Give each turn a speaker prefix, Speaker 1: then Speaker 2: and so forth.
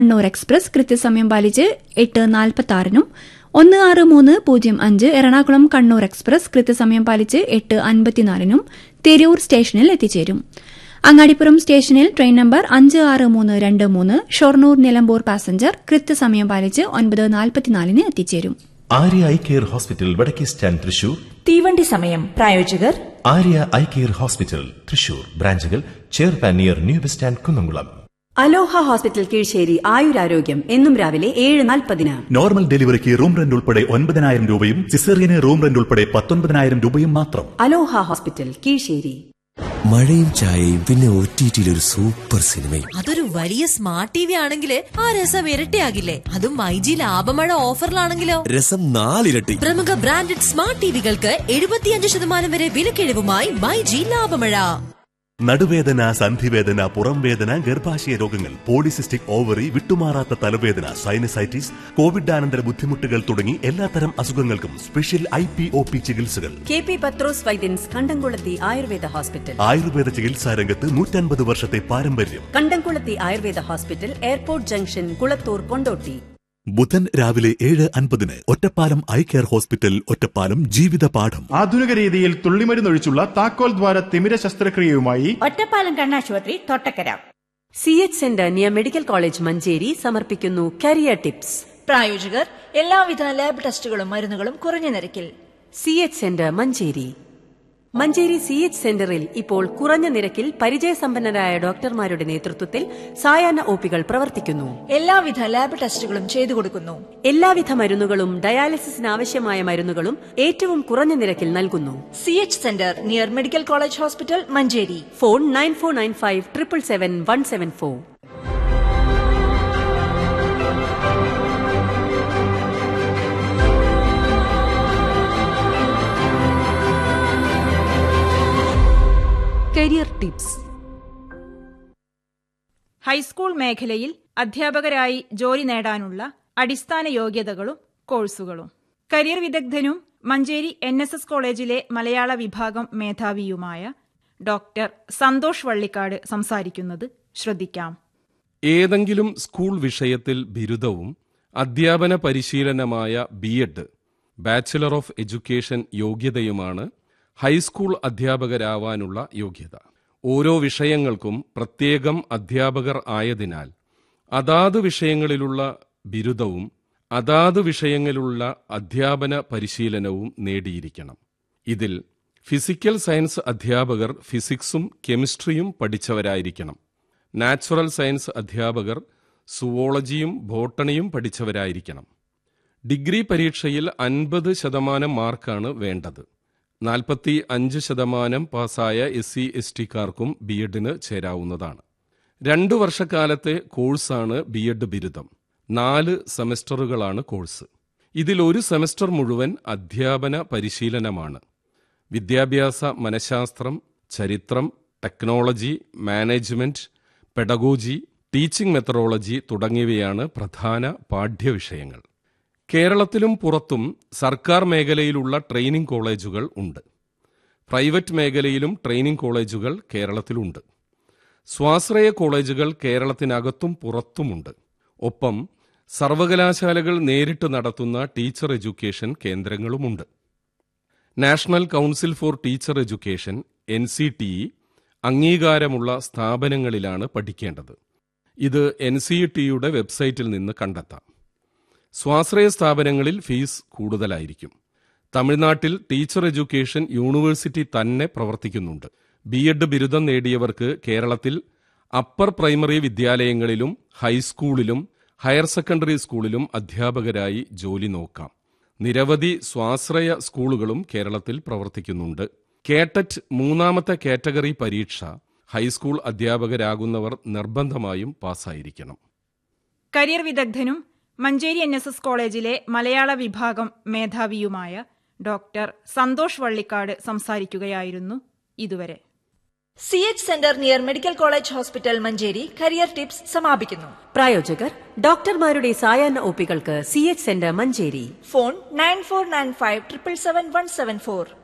Speaker 1: Kannur express കൃത്യസമയം പാലിച്ച് എട്ട് നാൽപ്പത്തി ആറിനും ഒന്ന് ആറ് മൂന്ന് പൂജ്യം അഞ്ച് എറണാകുളം കണ്ണൂർ എക്സ്പ്രസ് കൃത്യസമയം പാലിച്ച് എട്ട് അൻപത്തിനാലിനും തിരൂർ സ്റ്റേഷനിൽ എത്തിച്ചേരും അങ്ങാടിപ്പുറം സ്റ്റേഷനിൽ ട്രെയിൻ നമ്പർ അഞ്ച് ആറ് മൂന്ന് രണ്ട് മൂന്ന് ഷൊർണൂർ നിലമ്പൂർ പാസഞ്ചർ കൃത്യസമയം പാലിച്ച് ഒൻപത് നാൽപ്പത്തിനാലിന് എത്തിച്ചേരും
Speaker 2: ആര്യ ഐ കെയർ ഹോസ്പിറ്റൽ വടക്കേ സ്റ്റാൻഡ് തൃശൂർ
Speaker 3: തീവണ്ടി സമയം പ്രായോജകർ
Speaker 2: Arya eye care hospital Thrissur ബ്രാഞ്ചുകൾ ചെയർപാൻ near new bus stand Kunnamkulam
Speaker 4: Aloha hospital Keezhssery ആയുരാരോഗ്യം എന്നും രാവിലെ ഏഴ് നാൽപ്പതിന്
Speaker 5: നോർമൽ ഡെലിവറിക്ക് റൂം റെന്റ് ഉൾപ്പെടെ ഒൻപതിനായിരം രൂപയും സിസേറിയന് റൂം റെന്റ് ഉൾപ്പെടെ പത്തൊൻപതിനായിരം രൂപയും മാത്രം
Speaker 4: അലോഹ ഹോസ്പിറ്റൽ കീഴ്ശ്ശേരി
Speaker 6: മഴയും ചായയും പിന്നെ ഒ ടി ഒരു സൂപ്പർ സിനിമയും
Speaker 7: അതൊരു വലിയ സ്മാർട്ട് ടി വി ആണെങ്കിൽ ആ രസം ഇരട്ടിയാകില്ലേ അതും മൈജി ലാഭമഴ ഓഫറിലാണെങ്കിലോ
Speaker 6: രസം നാലിരട്ടി
Speaker 7: പ്രമുഖ ബ്രാൻഡഡ് സ്മാർട്ട് ടിവികൾക്ക് എഴുപത്തിയഞ്ച് ശതമാനം വരെ വിലക്കിഴിവുമായി മൈജി ലാഭമഴ
Speaker 5: നടുവേദന സന്ധിവേദന പുറം വേദന ഗർഭാശയ രോഗങ്ങൾ പോളിസിസ്റ്റിക് ഓവറി വിട്ടുമാറാത്ത തലവേദന സൈനസൈറ്റിസ് കോവിഡാനന്തര ബുദ്ധിമുട്ടുകൾ തുടങ്ങി എല്ലാത്തരം അസുഖങ്ങൾക്കും special I P O P ചികിത്സകൾ
Speaker 4: K P Pathros Vaidyans Kandamkulathi Ayurveda hospital
Speaker 5: Ayurveda ചികിത്സാ രംഗത്ത് നൂറ്റൻപത് വർഷത്തെ പാരമ്പര്യം
Speaker 4: Kandamkulathi Ayurveda hospital airport junction Kulathur Kondotty
Speaker 5: ബുധൻ രാവിലെ ഏഴ് അൻപതിന് Ottapalam eye care hospital Ottapalam ജീവിത പാഠം
Speaker 8: ആധുനിക രീതിയിൽ തുള്ളിമരുന്നൊഴിച്ചുള്ള താക്കോൽ ദ്വാര തിമിര ശസ്ത്രക്രിയയുമായി
Speaker 3: ഒറ്റപ്പാലം കണ്ണാശുപത്രി Thottakkara
Speaker 4: C H centre near medical college Manjeri സമർപ്പിക്കുന്നു കരിയർ ടിപ്സ്
Speaker 3: പ്രായോജകർ എല്ലാവിധ ലാബ് ടെസ്റ്റുകളും മരുന്നുകളും കുറഞ്ഞ നിരക്കിൽ
Speaker 4: C H centre Manjeri Manjeri C H സെന്ററിൽ ഇപ്പോൾ കുറഞ്ഞ നിരക്കിൽ പരിചയസമ്പന്നരായ ഡോക്ടർമാരുടെ നേതൃത്വത്തിൽ സായാഹ്ന ഒപികൾ പ്രവർത്തിക്കുന്നു
Speaker 3: എല്ലാവിധ ലാബ് ടെസ്റ്റുകളും ചെയ്തു കൊടുക്കുന്നു
Speaker 4: എല്ലാവിധ മരുന്നുകളും ഡയാലിസിസിന് ആവശ്യമായ മരുന്നുകളും ഏറ്റവും കുറഞ്ഞ നിരക്കിൽ നൽകുന്നു
Speaker 3: C H centre near medical college hospital Manjeri
Speaker 4: phone nine four nine five triple seven one seven four career tips
Speaker 9: high school മേഖലയിൽ അധ്യാപകരായി ജോലി നേടാനുള്ള അടിസ്ഥാന യോഗ്യതകളും കോഴ്സുകളും കരിയർ വിദഗ്ധനും മഞ്ചേരി എൻ എസ് എസ് കോളേജിലെ മലയാള വിഭാഗം മേധാവിയുമായ ഡോക്ടർ സന്തോഷ് വള്ളിക്കാട് സംസാരിക്കുന്നത് ശ്രദ്ധിക്കാം
Speaker 10: ഏതെങ്കിലും സ്കൂൾ വിഷയത്തിൽ ബിരുദവും അധ്യാപന പരിശീലനമായ B Ed bachelor of education യോഗ്യതയുമാണ് ഹൈസ്കൂൾ അധ്യാപകരാവാനുള്ള യോഗ്യത ഓരോ വിഷയങ്ങൾക്കും പ്രത്യേകം അധ്യാപകർ ആയതിനാൽ അതാത് വിഷയങ്ങളിലുള്ള ബിരുദവും അതാത് വിഷയങ്ങളിലുള്ള അധ്യാപന പരിശീലനവും നേടിയിരിക്കണം ഇതിൽ ഫിസിക്കൽ സയൻസ് അധ്യാപകർ ഫിസിക്സും കെമിസ്ട്രിയും പഠിച്ചവരായിരിക്കണം നാച്ചുറൽ സയൻസ് അധ്യാപകർ സുവോളജിയും ബോട്ടണിയും പഠിച്ചവരായിരിക്കണം ഡിഗ്രി പരീക്ഷയിൽ അൻപത് ശതമാനം മാർക്കാണ് വേണ്ടത് നാൽപ്പത്തി അഞ്ച് ശതമാനം പാസ്സായ എസ് സി എസ് ടിക്കാർക്കും ബി എഡിന് ചേരാവുന്നതാണ് രണ്ടു വർഷക്കാലത്തെ കോഴ്സാണ് ബി എഡ് ബിരുദം നാല് സെമസ്റ്ററുകളാണ് കോഴ്സ് ഇതിൽ ഒരു സെമസ്റ്റർ മുഴുവൻ അധ്യാപന പരിശീലനമാണ് വിദ്യാഭ്യാസ മനഃശാസ്ത്രം ചരിത്രം technology management pedagogy teaching methodology തുടങ്ങിയവയാണ് പ്രധാന പാഠ്യവിഷയങ്ങൾ കേരളത്തിലും പുറത്തും സർക്കാർ മേഖലയിലുള്ള ട്രെയിനിംഗ് കോളേജുകൾ ഉണ്ട് പ്രൈവറ്റ് മേഖലയിലും ട്രെയിനിംഗ് കോളേജുകൾ കേരളത്തിലുണ്ട് സ്വാശ്രയ കോളേജുകൾ കേരളത്തിനകത്തും പുറത്തുമുണ്ട് ഒപ്പം സർവകലാശാലകൾ നേരിട്ട് നടത്തുന്ന ടീച്ചർ എഡ്യൂക്കേഷൻ കേന്ദ്രങ്ങളുമുണ്ട് national council for teacher education N C T E അംഗീകാരമുള്ള സ്ഥാപനങ്ങളിലാണ് പഠിക്കേണ്ടത് ഇത് എൻ സി ടിയുടെ വെബ്സൈറ്റിൽ നിന്ന് കണ്ടെത്താം സ്വാശ്രയ സ്ഥാപനങ്ങളിൽ ഫീസ് കൂടുതലായിരിക്കും തമിഴ്നാട്ടിൽ ടീച്ചർ എഡ്യൂക്കേഷൻ യൂണിവേഴ്സിറ്റി തന്നെ പ്രവർത്തിക്കുന്നുണ്ട് ബി എഡ് ബിരുദം നേടിയവർക്ക് കേരളത്തിൽ അപ്പർ പ്രൈമറി വിദ്യാലയങ്ങളിലും ഹൈസ്കൂളിലും ഹയർ സെക്കൻഡറി സ്കൂളിലും അധ്യാപകരായി ജോലി നോക്കാം നിരവധി സ്വാശ്രയ സ്കൂളുകളും കേരളത്തിൽ പ്രവർത്തിക്കുന്നുണ്ട് കേട്ടറ്റ് മൂന്നാമത്തെ കാറ്റഗറി പരീക്ഷ ഹൈസ്കൂൾ അധ്യാപകരാകുന്നവർ നിർബന്ധമായും പാസ്സായിരിക്കണം
Speaker 9: കരിയർ വിദഗ്ധനും മഞ്ചേരി എൻ എസ് എസ് കോളേജിലെ മലയാള വിഭാഗം മേധാവിയുമായ ഡോക്ടർ സന്തോഷ് വള്ളിക്കാട് സംസാരിക്കുകയായിരുന്നു ഇതുവരെ
Speaker 3: C H centre near medical college hospital Manjeri career tips സമാപിക്കുന്നു
Speaker 4: പ്രായോജകർ ഡോക്ടർമാരുടെ സായാഹ്ന ഒപികൾക്ക് C H centre Manjeri
Speaker 3: phone nine four nine five triple seven one seven four